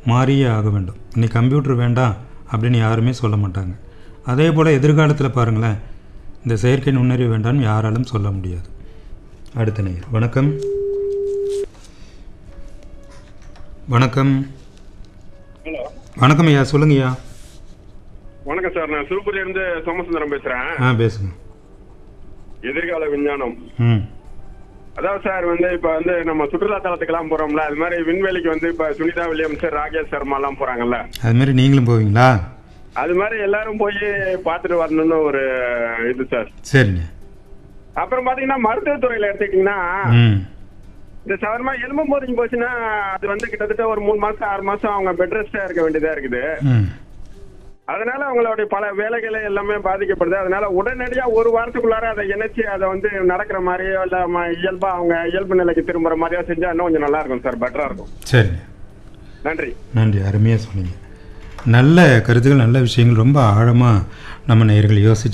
மாறியே ஆக வேண்டும் இன்னைக்கு கம்ப்யூட்டர் வேண்டாம் அப்படின்னு யாருமே சொல்ல மாட்டாங்க அதே போல் எதிர்காலத்தில் பாருங்களேன் இந்த செயற்கை நுண்ணறிவு வேண்டாம்னு யாராலும் சொல்ல முடியாது அடுத்த நேயர் வணக்கம் வணக்கம் ஹலோ வணக்கம் ஐயா சொல்லுங்க ஐயா வணக்கம் சார் நான் சிறுபுரியில இருந்து சோமசுந்தரம் பேசுறேன் ஆ பேசுங்க எதிர்கால விஞ்ஞானம் ம் அதாவது சார் வந்து இப்ப வந்து நம்ம சுற்றுலா தலத்துக்கெல்லாம் போறோம்ல அது மாதிரி விண்வெளிக்கு வந்து இப்ப சுனிதா வில்லியம்ஸ் ராகேஷ் சர்மா எல்லாம் போறாங்கல்ல அதுமாரி நீங்களும் போவீங்களா அது மாதிரி எல்லாரும் போய் பார்த்துட்டு வரணும்னு ஒரு இது சார் சரிங்க அப்புறம் பாத்தீங்கன்னா மருத்துவத்துறையில எடுத்துக்கிட்டீங்கன்னா ம் இந்த சாதாரணமா எலும்பு போதிங்க போச்சுன்னா அது வந்து கிட்டத்தட்ட ஒரு மூணு மாசம் ஆறு மாசம் அவங்க பெட் ரெஸ்டா இருக்க வேண்டியதா இருக்குது ம் அதனால அவங்களுடைய பல வேலைகளை எல்லாமே பாதிக்கப்படுது அதனால உடனடியா ஒரு வாரத்துக்குள்ளார அதை இணைச்சு அதை வந்து நடக்கிற மாதிரியோ இல்ல ம- இயல்பா அவங்க இயல்பு நிலைக்கு திரும்புற மாதிரியோ செஞ்சா இன்னும் கொஞ்சம் நல்லா இருக்கும் சார் பெட்டரா இருக்கும் சரிங்க நன்றி நன்றி அருமையாக சொன்னீங்க நல்ல கருத்துக்கள் நல்ல விஷயங்கள் ரொம்ப ஆழமாக நம்ம நேயர்கள் யோசிச்சு